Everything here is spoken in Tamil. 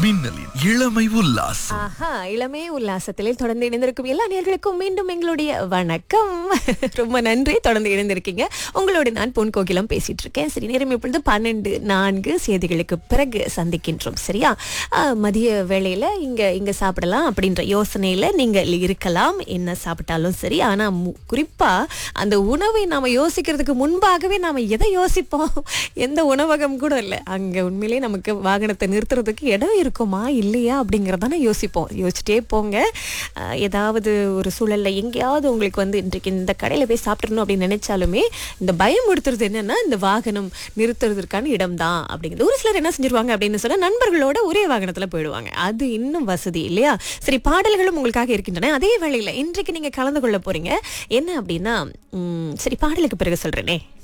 மின்னலின் இளமை உல்லாசம் ஆஹா இளமே உல்லாசத்தில் தொடர்ந்து இணைந்திருக்கும் எல்லா நேர்களுக்கும் மீண்டும் எங்களுடைய வணக்கம் ரொம்ப நன்றி தொடர்ந்து இணைந்திருக்கீங்க உங்களோட நான் பொன் கோகிலம் பேசிட்டு இருக்கேன் சரி நேரம் இப்பொழுது பன்னெண்டு நான்கு செய்திகளுக்கு பிறகு சந்திக்கின்றோம் சரியா ஆஹ், மதிய வேளையில இங்க இங்க சாப்பிடலாம் அப்படின்ற யோசனையில நீங்க இருக்கலாம் என்ன சாப்பிட்டாலும் சரி ஆனா மு- குறிப்பா அந்த உணவை நாம யோசிக்கிறதுக்கு முன்பாகவே நாம எதை யோசிப்போம் எந்த உணவகம் கூட இல்லை அங்க உண்மையிலேயே நமக்கு வாகனத்தை நிறுத்துறதுக்கு இடம் இருக்குமா இல்லையா அப்படிங்கிறதான யோசிப்போம் யோசிச்சிட்டே போங்க அஹ், ஏதாவது ஒரு சூழல்ல எங்கேயாவது உங்களுக்கு வந்து இன்றைக்கு இந்த கடையில போய் சாப்பிட்றணும் அப்படின்னு நினைச்சாலுமே இந்த பயம் கொடுத்துறது என்னன்னா இந்த வாகனம் நிறுத்துறதுக்கான இடம் தான் அப்படிங்கிறது ஒரு சிலர் என்ன செஞ்சிருவாங்க அப்படின்னு சொன்னா நண்பர்களோட ஒரே வாகனத்துல போயிடுவாங்க அது இன்னும் வசதி இல்லையா சரி பாடல்களும் உங்களுக்காக இருக்கின்றன அதே வேளையில இன்றைக்கு நீங்க கலந்து கொள்ள போறீங்க என்ன அப்படின்னா உம், சரி பாடலுக்கு பிறகு சொல்றேனே